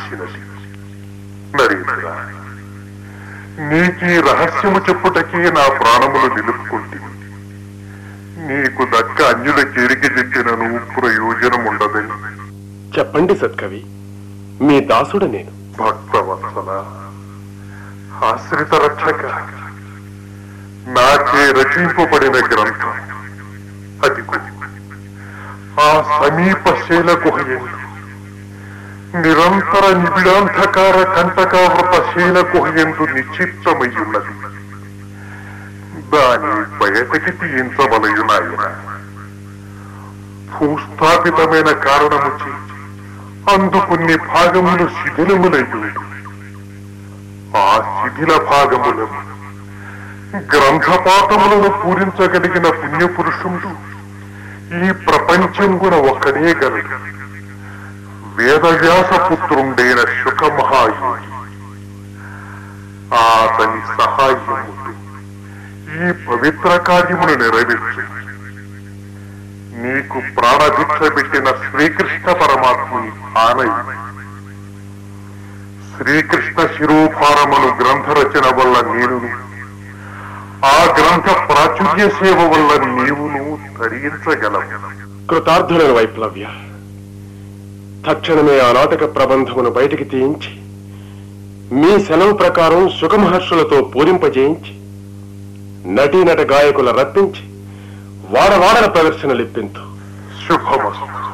వచ్చినది నరేంద్ర నీకీ రహస్యము చెప్పుటకే నా ప్రాణములు నిలుపుకుంటుంది నీకు దక్క అన్యుల చేరిక చెప్పినను ప్రయోజనముండదని చెప్పండి సత్కవి మీ దాసుడ నేను భక్తవత్సల ఆశ్రిత రక్షక నాకే రచింపబడిన గ్రంథం అది ఆ సమీప శైల గుహయందు నిరంతర నిబిడాంధకార కంటకావృత శైల గుహయందు నిశ్చిత్తమయ్యున్నది దాని బయటకి తీయించవలయునాయన భూస్థాపితమైన కారణము చే అందుకున్ని భాగములు శిథిలములయ్యుండు ఆ శిథిల భాగములను గ్రంథపాఠములను పూరించగలిగిన పుణ్యపురుషుడు ఈ ప్రపంచంగున ఒక్కడే గలడు వేదవ్యాస పుత్రుండైన శుక మహాయోగి అతని సహాయముతో ఈ పవిత్ర కార్యమును నెరవేర్చు నీకు ప్రాణభిక్ష పెట్టిన శ్రీకృష్ణ పరమాత్ముని ఆనయి శ్రీకృష్ణ శిరోభారమును గ్రంథ రచన వల్ల నేనును ఆ గ్రంథ ప్రాచుర్య సేవ వల్ల నీవును తరించగలవు కృతార్థులను వైప్లవ్య తక్షణమే ఆ నాటక ప్రబంధమును బయటికి తీయించి మీ సెలవు ప్రకారం సుఖమహర్షులతో పూరింపజేయించి నటీనట గాయకుల రప్పించి వాడవాడల ప్రదర్శనలిప్పింతు శుభమస్తు